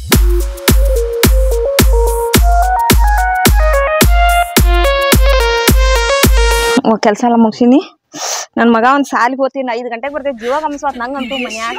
ಕೆಲಸ ಎಲ್ಲ ಮುಗಿಸಿನಿ ನನ್ನ ಮಗ ಒಂದು ಸಾಲಿಗೆ ಹೋಗ್ತೀನಿ ಐದು ಗಂಟೆಗೆ ಬರ್ತೈತಿ ಜೀವ ಗಮನಿಸ್ವಾತ್ ನಂಗಂತೂ ಮನ್ಯಾಗ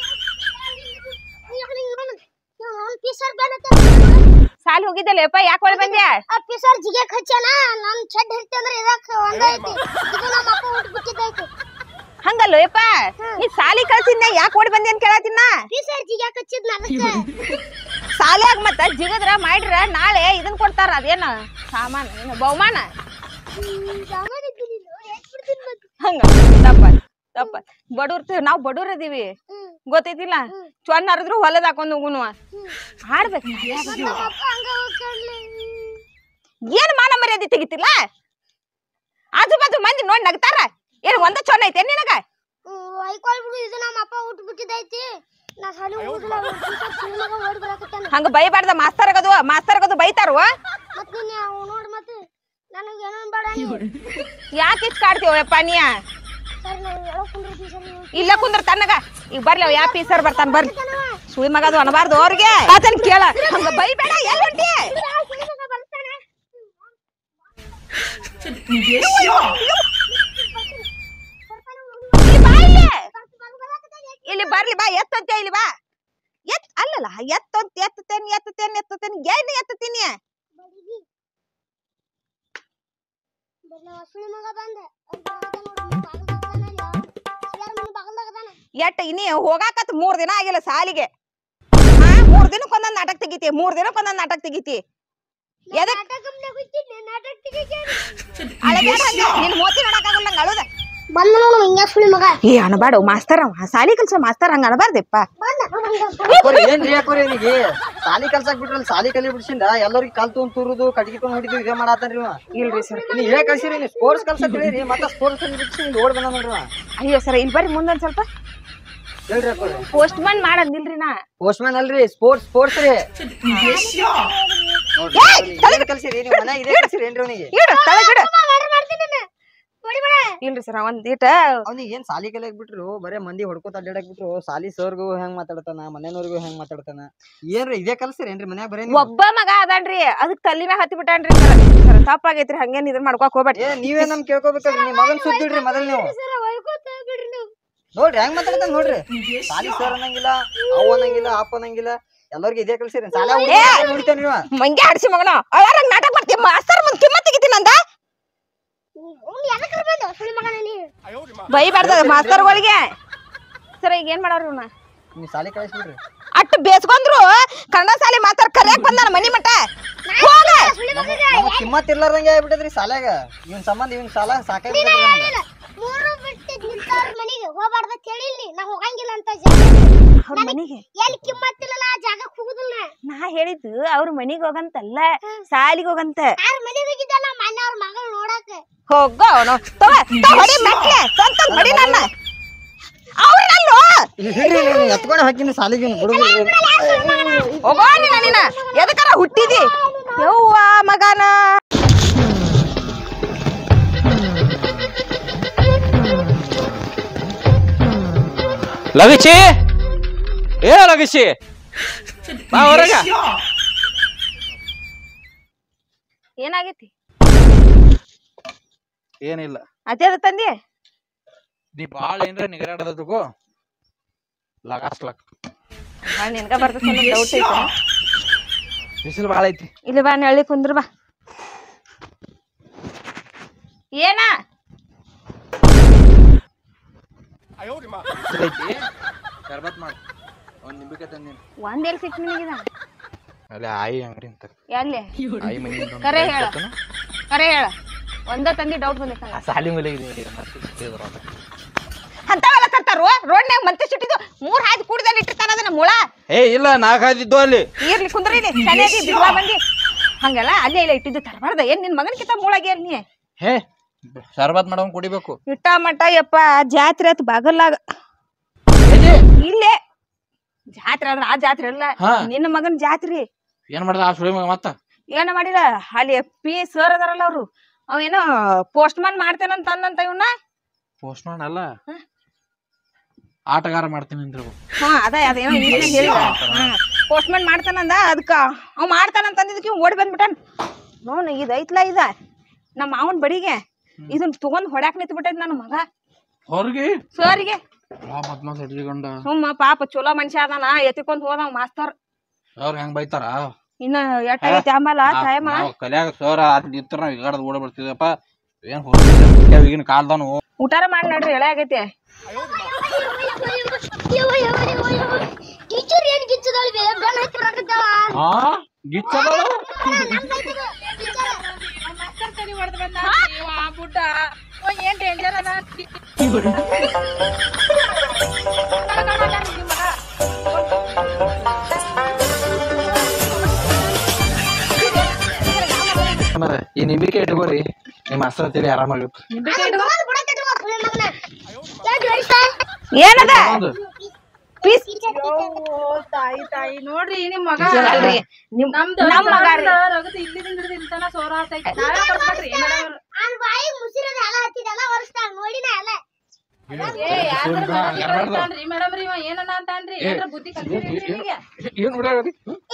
ಸಾಲಿ ಹೋಗಿದ್ದಲ್ಲಪ್ಪ ಯಾಕೆ ಹೊಳೆ ಬಂದ್ಯಾ ಪಿಸರ್ ಜಿಗೆ ಹಚ್ಚಾನ ನನ್ ಚೆಡ್ ಹಿಡ್ತಿ ಅಂದ್ರೆ ಇರಾಕ ಒಂದ ಐತಿ ಇದು ನಮ್ಮ ಅಪ್ಪ ಊಟ ಬಿಟ್ಟಿದ್ದೈತಿ ಹಂಗಲ್ಲ ಯಪ್ಪ ನೀ ಸಾಲಿ ಕಳ್ಸಿದ್ನ ಯಾಕೆ ಓಡಿ ಬಂದಿ ಅಂತ ಕೇಳತ್ತಿನ ಪಿಸರ್ ಜಿಗೆ ಹಚ್ಚಿದ್ನ ಅದಕ್ಕೆ ಸಾಲ್ಯಾಗ ಮತ್ತ ಜಿಗದ್ರ ಮಾಡ್ರ ನಾಳೆ ಇದನ್ ಕೊಡ್ತಾರ ಅದೇನ ಸಾಮಾನ ಏನು ಬಹುಮಾನ ಸಾಮಾನ್ ಇದ್ದೀನಿ ನೋಡಿ ಎಷ್ಟ್ ಬಿಡ್ತೀನಿ ಮತ್ತೆ ಹಂಗ ತಪ್ಪ ತಪ್ಪ ಬಡವ್ರ ನಾವ್ ಬಡವ್ರ ಅದೀವಿ ಹ್ಮ್ ಗೊತ್ತೈತಿಲ್ಲ ಚೊನ್ನ ಹರಿದ್ರು ಹೊಲದ ಹಾಕೊಂಡ್ ಹೋಗುನು ಆಡ್ಬೇಕು ನಮ್ಮ ಅಪ್ಪ ಹಂಗ ಹೋಗ್ಕಳ್ಲಿ ಏನ್ ಮಾನ ಮರ್ಯಾದೆ ತೆಗಿತಿಲ್ಲ ಆಜು ಬಾಜು ಮಂದಿ ನೋಡ್ ನಗ್ತಾರ ಏನ್ ಒಂದ ಚೊನ್ನ ಐತೆ ನಿನಗ ಐಕಾಲ್ ಬಿಡು ಇದು ನಮ್ಮ ಅಪ್ಪ ಊಟ ಬಿಟ್ಟಿದ್ದೈತಿ ನಾ ಸಾಲಿ ಹೋಗುದಿಲ್ಲ ಸಿನಿಮಾಗ ಓಡಿ ಬರಾಕತ್ತಾನ ಹಂಗ ಬೈಬಾರ್ದ ಮಾಸ್ತರ್ ಆಗದು ಮಾಸ್ತರ್ ಆಗದು ಬೈತಾರುವ ಮತ್ ನೀನ್ ಅವ್ ನೋಡ್ ಮತ್ತೆ ನನಗೆ ಏನೋ ಬೇಡ ನೀವು ಯಾಕೆ ಇಚ್ ಕಾಡ್ತೀವಪ್ಪ ನೀಯ ಸರ್ ನಾವು ಹೇಳೋ ಕುಂದ್ರತಿ ಸರ್ ನೀವು ಇಲ್ಲ ಕುಂದ್ರ ತನ್ನಗ ಈಗ ಬರ್ಲಿ ಅವ್ ಯಾ ಪೀಸರ್ ಬರ್ತಾನ ಬರ್ಲಿ ಸುಳಿ ಮಗ ಅದು ಅನಬಾರ್ದು ಅವ್ರಿಗೆ ಆತನ್ ಕೇಳ ಹಂಗ ಬೈಬೇಡ ಎಲ್ಲಿ ಹೊಂಟಿ ಬರ್ತಾನೆ ಇಲ್ಲಿ ಬಾ ಇಲ್ಲಿ ಇಲ್ಲಿ ಬರ್ಲಿ ಬಾ ಎತ್ತಂತೆ ಇಲ್ಲಿ ಬಾ ಎತ್ ಅಲ್ಲಲ್ಲ ಎತ್ತಂತ ಎತ್ತತೇನೆ ಎತ್ತತೇನೆ ಎತ್ತತೇನೆ ಏನು ಎತ್ತತೀನಿ ಸುಳಿ ಮಗ ಬಂದ ಬಾಗಲ್ದಾಗದಾನ ಎಟ್ಟ ಇನ್ನಿ ಹೋಗಾಕತ್ ಮೂರ್ ದಿನ ಆಗಿಲ್ಲ ಸಾಲಿಗೆ ಹಾ ಮೂರ್ ದಿನಕ್ಕೆ ಒಂದೊಂದ್ ನಾಟಕ ತೆಗಿತಿ ಮೂರ್ ದಿನಕ್ಕೆ ಒಂದೊಂದ್ ನಾಟಕ ತೆಗಿತಿ ಎದಕ್ ನಾಟಕ ಹೋಗ್ತಿದ್ದೆ ನಾಟಕ ಅಳಬೇಡ ಹಂಗೆ ನಿನ್ ಮೋತಿ ನೋಡಕ್ಕಾಗಲ್ಲ ನಂಗೆ ಅಳುದ ಬಂದ ನೋಡು ಹಿಂಗ ಸುಳಿ ಮಗ ಏ ಅನಬಾಡು ಮಾಸ್ತರ್ ಅವ ಸಾಲಿ ಕಲ್ಸೋ ಮಾಸ್ತರ್ ಹಂಗ ಅನಬಾರ್ದಪ್ಪ ಬಂದ ಅಕ್ಕೋರಿ ಏನ್ರಿ ಅಕ್ಕೋರಿ ನಿಗೆ ಸಾಲಿ ಕಲ್ಸಾಕ್ ಬಿಟ್ರಲ್ಲ ಸಾಲಿ ಕಲಿ ಬಿಡ್ಸಿಂದ ಎಲ್ಲರಿಗೂ ಕಲ್ ತೊಗೊಂಡ್ ತುರುದು ಕಟ್ಗಿ ತೊಗೊಂಡ್ ಹೊಡಿದು ಇದೇ ಮಾಡಾತಾನ್ರಿ ಇವ ಇಲ್ರಿ ಸರ್ ನೀ ಹೇಗ್ ಕಳ್ಸಿರಿ ನೀವು ಸ್ಪೋರ್ಟ್ಸ್ ಕಲ್ಸಕ್ ಹೇಳಿರಿ ಮತ್ತೆ ಸ್ಪೋರ್ಟ್ಸ್ ಬಿಡ್ಸಿ ಇಲ್ಲಿ ಓಡ್ ಬಂದ ನೋಡ್ರಿ ಇವ. ಅಯ್ಯೋ ಸರ್ ಇಲ್ಲಿ ಬರ್ರಿ ಮುಂದೊಂದ್ ಸ್ವಲ್ಪ ಹೇಳ್ರಿ ಅಕ್ಕೋರಿ ಪೋಸ್ಟ್ ಮನ್ ಮಾಡಂದಿಲ್ರಿ ನಾ ಪೋಸ್ಟ್ ಮ್ಯಾನ್ ಅಲ್ರಿ ಸ್ಪೋರ್ಟ್ಸ್ ಸ್ಪೋರ್ಟ್ಸ್ ರೀ ನೋಡ್ರಿ ಅಕ್ಕೋರಿ, ಏನ್ ಕಲ್ಸಿರಿ ನೀವು ಮನ್ಯಾಗ ಇದೇ ಕಲ್ಸಿರಿ ಏನ್ರಿ ಅವನಿಗೆ ಇಡು ತಳಗಿಡು ಮಾಡ್ತೀನಿ ನಾನು ಹೊಡಿ ಬೇಡ ಇಲ್ರಿ ಸರ್ ಒಂದ್ ಈಟ ಅವ್ನಿಗೆ ಏನ್ ಸಾಲಿ ಕಲಿಯಕ್ ಬಿಟ್ರು ಬರೇ ಮಂದಿ ಹೊಡ್ಕೋತ ಅಡ್ಡಾಡಕ್ ಬಿಟ್ರು ಸಾಲಿ ಸರ್ಗೂ ಹೆಂಗ್ ಮಾತಾಡ್ತಾನ ಮನೆಯವ್ರಿಗೂ ಹೆಂಗ್ ಮಾತಾಡ್ತಾನ ಏನ್ರಿ ಇದೇ ಕಲ್ಸಿರಿ ಏನ್ರಿ ಮನ್ಯಾಗ ಬರೇ ನೀವು? ಒಬ್ಬ ಮಗ ಅದಾನ್ರಿ ಅದಕ್ ತಲಿ ಮ್ಯಾಗ ಹತ್ತಿ ಬಿಟ್ಟಾನ್ರಿ ಸರ್ ಸರ್ ತಪ್ಪಾಗೈತ್ರಿ ಹಂಗೇನ್ ಇದನ್ ಮಾಡ್ಕೊಕ್ ಹೋಗ್ಬೇಡ್ರಿ ಏ ನೀವೇ ನಮ್ ಕೇಳ್ಕೊಬೇಕಲ್ರಿ ನಿಮ್ ಮಗನ್ ಸುದ್ದಿಡ್ರಿ ಮೊದಲ್ ನೀವು ಸರ ಹೊಯ್ಕೋತ ಬಿಡ್ರಿ ನೀವು ನೋಡ್ರಿ ಹೆಂಗ್ ಮಾತಾಡ್ತಾನ ನೋಡ್ರಿ ಸಾಲಿ ಸರ್ ಅನ್ನಂಗಿಲ್ಲ ಅವ್ ಅನ್ನಂಗಿಲ್ಲ ಅಪ್ಪ ಅನ್ನಂಗಿಲ್ಲ ಎಲ್ಲರಿಗೂ ಇದೇ ಕಲ್ಸಿರಿ ಸಾಲ ನೋಡ್ತೇನೆ ನೀವು ಮಂಗೆ ಆಡ್ಸಿ ಮಗನ ಅಳಾರಂಗ್ ನಾಟಕ ಮಾಡ್ತೀವಿ ಮಾಸ್ತರ್ ಮುಂದ್ ಕಿಮ್ಮತ್ ತೆಗಿತೀನಿ ಅಂದ ಅವ್ನು ಎದಕ್ಕೆ ಬಂದ ಸುಳಿ ಮಗನ ನೀವು ಬೈಬಾರ್ದ ಮಾಸ್ತರ್ಗಳಿಗೆ ಸರ್ ಈಗ ಏನ್ ಮಾಡವ್ರಿ ಇವ್ನ ನೀವು ಸಾಲಿ ಕಳಿಸ್ಬಿಡ್ರಿ ಅಟ್ ಬೇಸ್ಕೊಂಡ್ರು ಕನ್ನಡ ಸಾಲಿ ಮಾತಾಡ್ ಕಲಿಯಕ್ ಬಂದಾನ ಮನಿ ಮಠ ಹೋಗ ನಮಗ್ ಕಿಮ್ಮತ್ ಇರ್ಲಾರ್ದಂಗೆ ಆಗ್ಬಿಟ್ಟದ್ರಿ ಸಾಲ್ಯಾಗ ಇವನ್ ಸಂಬಂಧ ಇವನ್ ಸಾಲ ಸಾಕಾಗ್ಬಿಟ್ಟದ್ರಿ ನಮ್ಗೆ. ಮೂರು ಬಿಟ್ಟು ನಿಂತಾರ ಮನೆಗೆ ಹೋಗ್ಬಾರ್ದ ಕೇಳಿಲ್ಲಿ ನಾ ಹೋಗಂಗಿಲ್ಲ ಅಂತ ಅವ್ರ ಮನಿಗೆ ಎಲ್ಲಿ ಕಿಮ್ಮತ್ತಿಲ್ಲ ಆ ಜಾಗಕ್ಕೆ ಹೋಗುದಿಲ್ಲ ನಾ ಹೇಳಿದ್ದು ಅವ್ರ ಮನಿಗ್ ಹೋಗಂತಲ್ಲ ಸಾಲಿಗೆ ಹೋಗಂತ ಯಾರ ಮನೆಗೆ ಹೋಗಿದ್ದಲ್ಲ ಮೊನ್ನೆ ಅವ್ರ ಮಗಳು ನೋಡಾಕ ಹೋಗೋ ಅವನು ತಗೋ ತಗೋ, ಹೊಡಿ ಮೆಟ್ಲೆ ಸ್ವಂತ ಹೊಡಿ ನನ್ನ ಅವ್ರನ್ನಲ್ಲೋ ಇಲ್ಲಿ ಹಿಡ್ರಿ ನೀವು ಎತ್ಕೊಂಡು ಹಾಕಿನಿ ಸಾಲಿಗೆ ಇವ್ನ್ ಹುಡುಗ್ರು ಹೋಗೋ ನೀನ ನೀನ ಎದಕ್ಕಾರ ಹುಟ್ಟಿದಿ ಯವ್ವ ಮಗನ ಲಗಚಿ ಏ ಲಗಚಿ ಬಾ ಹೊರಗ ಏನಾಗೈತಿ ಏನಿಲ್ಲ ಅದೇ ಅದ ತಂದಿ ನೀ ಬಾಳ ಏನ್ರ ನಿಗರಾಡದಕ್ಕೂ ಲಗಾಸ್ಲಕ್ ಭಾಳ ನಿನ್ಗ ಬರ್ತೈತಿ ಅನ್ನೋ ಡೌಟ್ ಐತಿ ಬಿಸಿಲು ಬಾಳ ಐತಿ ಇಲ್ಲಿ ಬಾ ನಳ್ಳಿ ಕುಂದ್ರ ಬಾ ಏನ ಬಿಸಿಲ್ ಐತಿ ಶರ್ಬತ್ ಮಾಡು ಒಂದ್ ನಿಂಬಿಕೆ ತಂದಿನಿ ಒಂದ್ ಎಲ್ ಸಿಕ್ ನಿನಗಿದ ಅಲ್ಲಿ ಆಯಿ ಅಂಗಡಿ ಅಂತ ಎಲ್ಲಿ ಆಯಿ ಮನಿ ಕರೆ ಹೇಳ ಕರೆ ಹೇಳ ಒಂದ ತಂದಿ ಡೌಟ್ ಬಂದೈತ ನಂಗ. ಸಾಲಿ ಮೇಲೆ ಇದೀನಿ ಅಂತಾವೆಲ್ಲ ತರ್ತಾರು ರೋಡ್ನ್ಯಾಗ ಮಂತಿ ಸಿಟ್ಟಿದ್ದು ಮೂರ್ ಹಾಯ್ದು ಕೂಡಿದಲ್ಲಿ ಇಟ್ಟಿರ್ತಾನ ಅದನ್ನ ಮುಳ ಏ ಇಲ್ಲ ನಾಲ್ಕು ಹಾದಿದ್ದು ಅಲ್ಲಿ ಇರ್ಲಿ ಕುಂದ್ರಿ ಇಲ್ಲಿ ಸರಿಯಾಗಿ ಬಿಡುವ ಬಂದಿ ಹಂಗೆಲ್ಲ ಅಲ್ಲೇ ಇಲ್ಲ ಇಟ್ಟಿದ್ದು ತರಬಾರ್ದ ಏನ್ ನಿನ್ ಮಗನ ಮೂಳಾಗಿ ನೀ ಹೇ ಶರ್ಬತ್ ಮಾಡೋನ್ ಕುಡಿಬೇಕು ಇಟ್ಟ ಮಟ್ಟ ಯಪ್ಪ ಜಾತ್ರೆ ಆತ್ ಬಾಗಲ್ಲಾಗ ಇಲ್ಲೇ ಜಾತ್ರೆ ಆದ್ರ ಆ ಜಾತ್ರೆ ಅಲ್ಲ ಹಾ. ನಿನ್ನ ಮಗನ್ ಜಾತ್ರೆ ಏನ್ ಮಾಡ್ದ ಆ ಸುಳಿ ಮಗ ಮತ್ತ ಏನ ಮಾಡಿಲ್ಲ ಅಲ್ಲಿ ಪಿ ಸರ್ ಅದಾರಲ್ಲ ಅವ್ರು ಅವೇನೋ ಪೋಸ್ಟ್ ಮ್ಯಾನ್ ಮಾಡ್ತೇನಂತ ಅಂದಂತ ಇವನ್ನ ಪೋಸ್ಟ್ ಮ್ಯಾನ್ ಅಲ್ಲ ಆಟಗಾರ ಮಾಡ್ತೀನಿ ಅಂದ್ರು ಹಾ ಅದ ಅದೇನೋ ಇಂಗ್ಲಿಷ್ ಹೇಳಿದ ಹಾ ಪೋಸ್ಟ್ಮನ್ ಮಾಡ್ತಾನಂದ ಅದಕ್ಕ ಅವ್ ಮಾಡ್ತಾನಂತಂದಿದ್ದಕ್ಕೆ ಓಡಿ ಬಂದ್ಬಿಟ್ಟಾನ ನೋನ್ ಇದ್ ಐತ್ಲಾ ಇದ ನಮ್ಮ ಮಾವನ್ ಬಡಿಗೆ ಇದನ್ ತಗೊಂಡ್ ಹೊಡ್ಯಾಕ್ ನಿಂತ್ ಬಿಟ್ಟೈತಿ ನನ್ನ ಮಗ ಹೊರಗೆ ಸರಿಗೆ ಮತ್ಮತ್ ಹಿಡ್ಕೊಂಡ ಸುಮ್ಮ ಪಾಪ ಚಲೋ ಮನುಷ್ಯ ಅದಾನ ಎತ್ತಿಕೊಂಡ್ ಹೋದವ್ ಮಾಸ್ತರ್ ಅವ್ರ ಹೆಂಗ್ ಬೈತಾರ ಇನ್ನ ಎಟ್ಟಾಗೈತಿ ಆಂಬಲ್ಲ ಟೈಮ್ ನಾವ್ ಕಲ್ಯಾಗ ಸರ್ ಅದ್ ನಿಂತ್ರ ನಾವ್ ಈಗಾಡದ್ ಓಡ ಬರ್ತಿದಪ್ಪ ಏನ್ ಹೋಗ್ತಿದ್ದೆ ಈಗಿನ ಕಾಲ್ದಾನು ಊಟಾರ ಮಾಡಿ ನಡ್ರಿ ಎಳೆ ಆಗೈತಿ ಟೀಚರ್ ಏನ್ ಗಿಚ್ಚದಳಿ ಬೆನ್ನ ಹತ್ತಿ ಬರಾಕತ್ತಾಳ ಹಾ ಗಿಚ್ಚದಳು ಏನ್ ಡೇಂಜರ್ ಅದ ಈ ನಿಂಬಿಕೆ ಇಟ್ಕೋರಿ ನಿಮ್ಮ ಹಸ್ರ ತಿಳಿ ಆರಾಮಾಗುತ್ತೆ ಏನದ ಪೀಸ್ ತಾಯಿ ತಾಯಿ ನೋಡ್ರಿ ನಿಮ್ ಮಗ ಅಲ್ರಿ ನಿಮ್ ನಮ್ದು ನಮ್ ಮಗ ರೀ. ರಗತ ಇಲ್ಲಿದಿಂದ ಹಿಡಿದು ಇಂತನ ಸೋರ ಆತೈತಿ ನಾವೇ ಕೊಡ್ಬೇಕ್ರಿ ಏನ್ ಮಾಡೋರು? ಅವ್ನ್ ಬಾಯಿ ಮುಸಿರದ ಎಲ್ಲ ಹತ್ತಿದೆಲ್ಲ ಒರೆಸ್ತಾಳ ನೋಡಿನ ಎಲ್ಲ ಏ ಯಾರ್ದಾರ ಮಗ ಬಿಟ್ರ ಅಂತಾನ್ರಿ ಮೇಡಮ್ ರೀ ಇವ ಏನನ ಅಂತಾನ್ರಿ ಏನ್ರ ಬುದ್ಧಿ ಕಲ್ಸಿರಿ ನಿಮಗೆ ಏನ್ ನೋಡ್ರಿ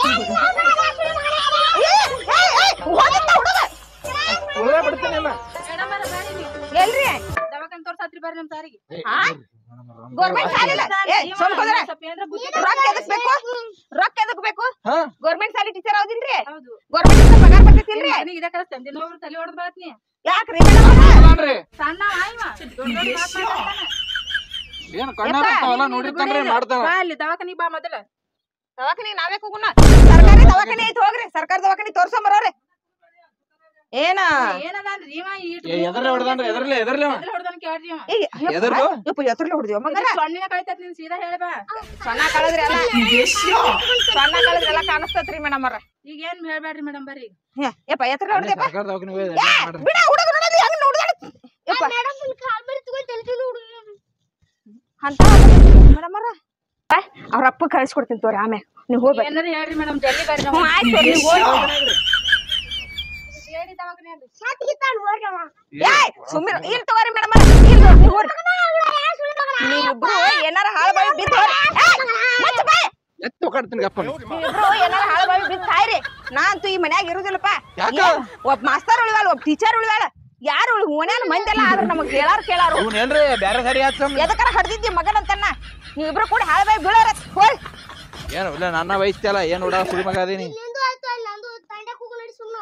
ಬಿಡ್ತೇನಿಲ್ಲ ಮೇಡಮ್ ಅವ್ರ ಬ್ಯಾರಿ ನೀವು ಎಲ್ರಿ ದವಾಖಾನೆ ತೋರ್ಸಾತ್ರಿ ಬರ್ರಿ ನಮ್ ಸಾರಿಗೆ ಗೌರ್ಮೆಂಟ್ ಸಾಲಿಲ್ಲ ಏ ಸುಮ್ಕೊಂಡ್ರೆ ಸ್ವಲ್ಪ ಏನ್ರ ಬುದ್ಧಿ ರೊಕ್ಕ ಎದಕ್ ಬೇಕು ರೊಕ್ಕ ಎದಕ್ ಬೇಕು ಹಾ ಗೌರ್ಮೆಂಟ್ ಸಾಲಿ ಟೀಚರ್ ಹೌದಿಲ್ರಿ ಹೌದು ಗೌರ್ಮೆಂಟ್ ಪಗಾರ ಬರ್ತೈತಿಲ್ರಿ ಮಗನಿಗೆ ಇದ ಕಲಿಸ್ತೇನೆ ದಿನ ಒಬ್ರು ತಲೆ ಹೊಡೆದ್ ಬಾತ್ನಿ ಯಾಕ್ರಿ ಮೇಡಮ್ ಅಲ್ರಿ ಸಣ್ಣ ಆಯ್ವ ದೊಡ್ಡ ದೊಡ್ಡ ಮಾತ್ ಮಾತಾಡ್ತಾನ. ಏನ್ ಕಣ್ಣಾರ ಅವೆಲ್ಲ ನೋಡಿರ್ತಾನ್ರಿ ಮಾಡ್ತಾನ ಬಾ ಅಲ್ಲಿ ದವಾಖಾನಿಗ್ ಬಾ ಮೊದಲ ದವಾಖಾನಿ ನಾವೇ ಹೋಗುಣ ಸರ್ಕಾರಿ ದವಾಖಾನಿ ಐತಿ ಹೋಗ್ರಿ ಸರ್ಕಾರಿ ದವಾಖಾನಿ ತೋರ್ಸಂಬರೋರಿ ಏನ ಏನದಾನ್ರಿ ಇವ ಈಟ್ ಎದರ್ಲೆ ಹೊಡ್ದಾನ್ರಿ ಎದರ್ಲೆ ಎದರ್ಲೆ ಮೊದಲ ಹೊಡ್ದಾನ ಕೇಳ್ರಿ ಇವ ಏ, ಯಪ್ಪ, ಎದರ್ಲು? ಯಪ್ಪ ಎತ್ತರ್ಲಿ ಹೊಡ್ದಿವ ಮಗನ ಸೊನ್ನಿನ ಕಳಿತೈತಿ ನೀನ್ ಸೀದಾ ಹೇಳ ಬಾ ಸಣ್ಣ ಕಳದ್ರಿ ಎಲ್ಲ ಸಣ್ಣ ಕಳದ್ರಿ ಎಲ್ಲ ಕಾಣಿಸ್ತತ್ರಿ ಮೇಡಮ್ ಅವ್ರ ಈಗ ಏನ್ ಹೇಳ್ಬೇಡ್ರಿ ಮೇಡಮ್ ಬರ್ರಿ ಹೇ, ಯಪ್ಪ ಎತ್ತರ್ಲಿ ಹೊಡ್ದಪ್ಪ ಸರ್ಕಾರ ದವಾಖಾನೆ ಹೋಗಿ ಮಾಡ್ರಿ ಬಿಡ ಹುಡುಗ ನೋಡಲಿ ಹಂಗ ನೋಡ್ದಾಡ ಯಪ್ಪ ಮೇಡಮ್ ಕಾಲ್ ಬರಿ ತಗೊಂಡ್ ತಲೆ ತಿಂದು ಹುಡುಗ ಅಂತ ಮೇಡಮ್ ಅವ್ರ ಅವ್ರ ಅಪ್ಪ ಕಳಿಸ್ಕೊಡ್ತೀನಿ ತೋರಿ ಆಮೇಲೆ ನೀವು ಹೋಗ್ಬೇಕು ಏನಾರ ಹೇಳ್ರಿ ಮೇಡಮ್ ಜಲ್ದಿ ಬರ್ರಿ ಹ್ಞೂ ಆಯ್ತು ತೋರಿ ನೀವು ಹೋಗಿ ಹೇಳಿ ದವಾಖಾನೆ ಅಲ್ರಿ ಸಾತ್ ಗಿತ್ತಾನ್ ಹೋಗ್ರವ ಏಯ್ ಸುಮ್ಮನೆ ಇಲ್ಲಿ ತಗೋರಿ ಮೇಡಮ್ ಇಲ್ಲಿ ನೀವು ಹೋಗ್ರಿ ನೀವಿಬ್ರು ಏನಾರ ಹಾಳು ಬಾವಿ ಬಿದ್ದು ಹೋಗ್ರಿ. ಏಯ್, ಮುಚ್ಚು ಬಾಯ್. ಎತ್ತು ಕಾಡ್ತೀನಿ ಗಪ್ಪ ನೀವಿಬ್ರು ಏನಾರ ಹಾಳು ಬಾವಿ ಬಿದ್ದು ಸಾಯ್ರಿ ನಾ ಅಂತೂ ಈ ಮನ್ಯಾಗ ಇರುದಿಲ್ಲಪ್ಪ ಯಾಕ? ಏ, ಒಬ್ಬ ಮಾಸ್ತರ್ ಉಳಿವಾಳ ಒಬ್ಬ ಟೀಚರ್ ಉಳಿವಾಳ ಯಾರು ಉಳಿ ಓಣ್ಯಾನ ಮಂದಿ ಎಲ್ಲ ಆದ್ರ ನಮಗ್ ಹೇಳಾರ ಕೇಳಾರು ಇವ್ನ ಏನ್ರಿ ಬ್ಯಾರೆ ಸರಿ ಆಯ್ತು ಎದಕ್ಕಾರ ಹಡ್ದಿದ್ದಿ ಮಗನ ಅಂತನ್ನ ನೀವಿಬ್ರು ಕೂಡ ಹಾಳು ಬಾವಿ ಬೀಳಾರ ಹೋಯ್ ಏನು ಇಲ್ಲ ನನ್ನ ವಯಸ್ಸಲ್ಲ ಏನ್ ನೋಡ ಸುಳಿ ಮಗ ಅದೀನಿ ನಿಂದು ಆಯ್ತು ಅಲ್ಲಿ ನಂದು ತಂಡ್ಯಾಗ ಹೋಗು ನಡಿ ಸುಮ್ನು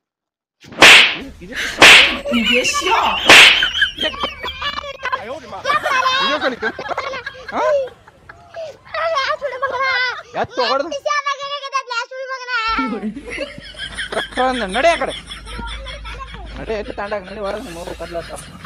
ಇದು ಕಲಿಕ ಹಾ? ಎತ್ತು ಹೊಡೆದು ನಡೆ ಆ ಕಡೆ ನಡೆ ಎತ್ತು ತಾಂಡಾಗ ನಡಿ ಒಳಗೆ ಮೂರು ಕದ್ಲತ್ತ